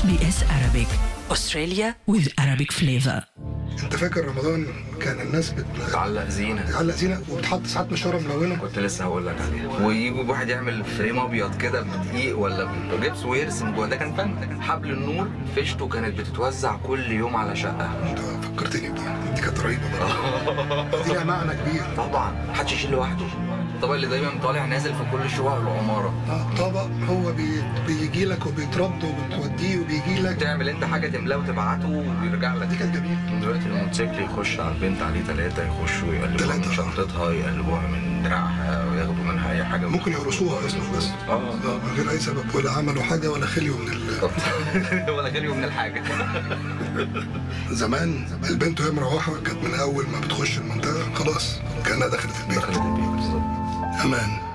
SBS Arabic, Australia with Arabic flavor. انت فاكر رمضان كان الناس بت- تعلق زينه بتعلق زينه وبتحط ساعات مشوره ملونه كنت لسه هقول لك عليها ويجي واحد يعمل فريم ابيض كده بدقيق ولا بجبس ويرسم جوه ده كان فن حبل النور فيشته كانت بتتوزع كل يوم على شقه انت فكرتني بدي دي كانت رهيبه برضه دي لها معنى كبير طبعا محدش يشيل لوحده الطبق اللي دايما طالع نازل في كل شقق العماره اه طبق هو بي... بيجي لك وبيترد وبتوديه وبيجي لك تعمل انت حاجه تملاه وتبعته وبيرجع لك دي كانت جميله دلوقتي الموتوسيكل يخش على البنت عليه ثلاثة يخشوا يقلبوها تلاتة. من شنطتها يقلبوها من دراعها وياخدوا منها أي حاجة ممكن يقرصوها اصلا بس اه اه من غير اي سبب ولا عملوا حاجه ولا خليوا من ال... ولا غير يوم من الحاجة زمان البنت وهي مروحه كانت من اول ما بتخش المنطقه خلاص كانها دخلت البيت دخلت البيت بالظبط امان